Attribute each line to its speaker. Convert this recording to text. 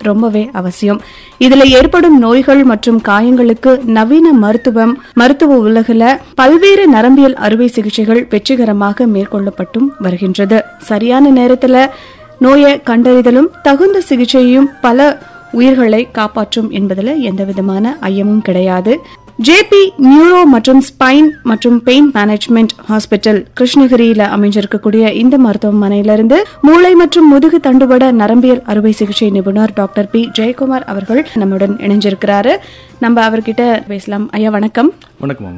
Speaker 1: ரொம்பவே அவசியம் இதுல ஏற்படும் நோய்கள் மற்றும் காயங்களுக்கு நவீன மருத்துவம் மருத்துவ உலகில பல்வேறு நரம்பியல் அறுவை சிகிச்சைகள் வெற்றிகரமாக மேற்கொள்ளப்பட்டும் வருகின்றது சரியான நேரத்துல நோயை கண்டறிதலும் தகுந்த சிகிச்சையும் பல உயிர்களை காப்பாற்றும் என்பதில் எந்த விதமான ஐயமும் கிடையாது ஜேபி நியூரோ மற்றும் ஸ்பைன் மற்றும் பெயின் மேனேஜ்மெண்ட் ஹாஸ்பிட்டல் கிருஷ்ணகிரியில அமைஞ்சிருக்கக்கூடிய இந்த மருத்துவமனையிலிருந்து மூளை மற்றும் முதுகு தண்டுவட நரம்பியல் அறுவை சிகிச்சை நிபுணர் டாக்டர் பி ஜெயக்குமார் அவர்கள் நம்முடன் இணைஞ்சிருக்கிறாரு நம்ம அவர்கிட்ட பேசலாம் ஐயா வணக்கம்
Speaker 2: வணக்கம்